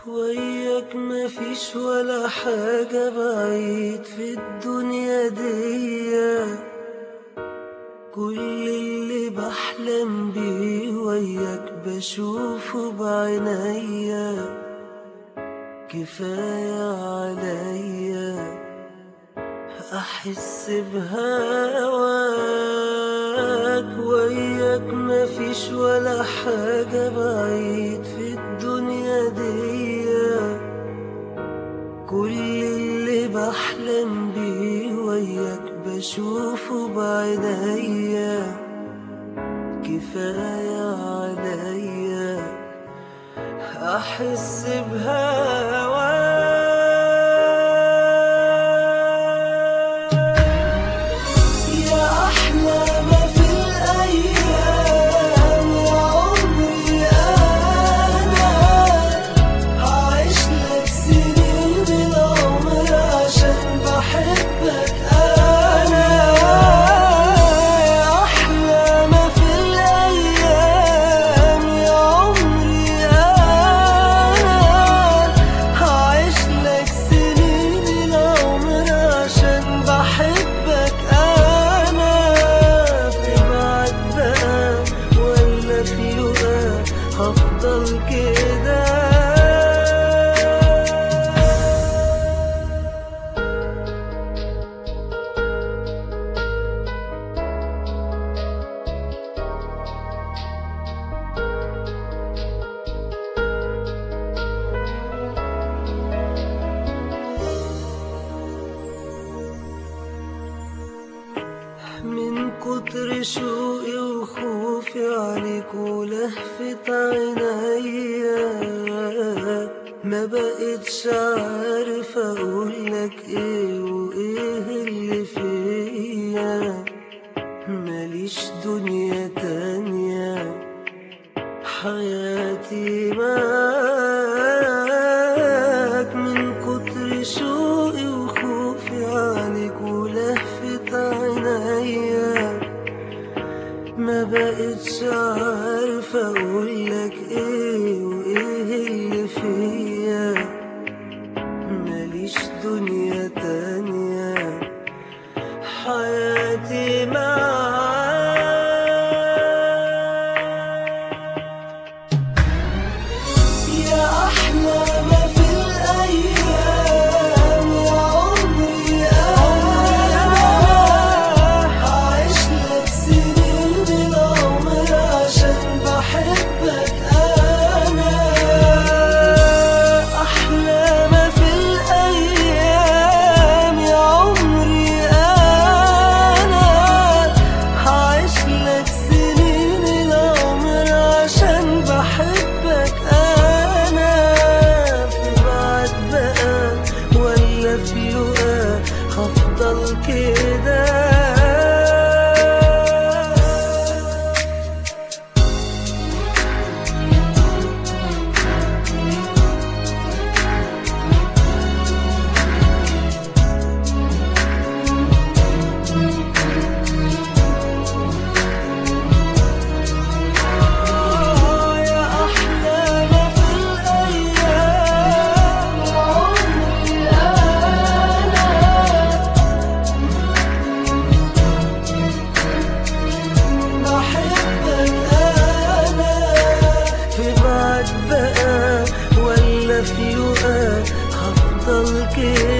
وياك مفيش ولا حاجة بعيد في الدنيا دي كل اللي بحلم بيه وياك بشوفه بعينيا كفاية عليا أحس بهواك وياك مفيش ولا حاجة بعيد في الدنيا دي كل اللي بحلم بيه وياك بشوفه بعينيا كفاية عليا أحس بهواك يا أحلى ما في الأيام يا عمري أنا هعيش لك سنين العمر عشان بحبك أنا يا أحلى ما في الأيام يا عمري أنا هعيش لك سنين العمر عشان بحبك أنا في بعد بقى ولا في لقاء هفضل كده من كتر شوقي وخوفي عليك ولهفة عينيا ما بقتش عارف اقولك ايه وايه اللي فيا ماليش دنيا تانية حياتي معاك من كتر شوقي وخوفي عليك ولهفة عينيا ما بقتش عارف اقولك ايه وايه اللي فيا ماليش دنيا تانية حياتي معاك يا أحلى ما في الأيام يا عمري أنا هعيش لك سنين العمر عشان بحبك أنا أحلى ما في الأيام يا عمري أنا هعيش لك سنين العمر عشان بحبك أنا في بعد بقى ولا في لقاء هفضل كده يا أحلى ما في الأيام عمري أنا بحبك أنا في بعد بقى ولا في لقاء هفضل كده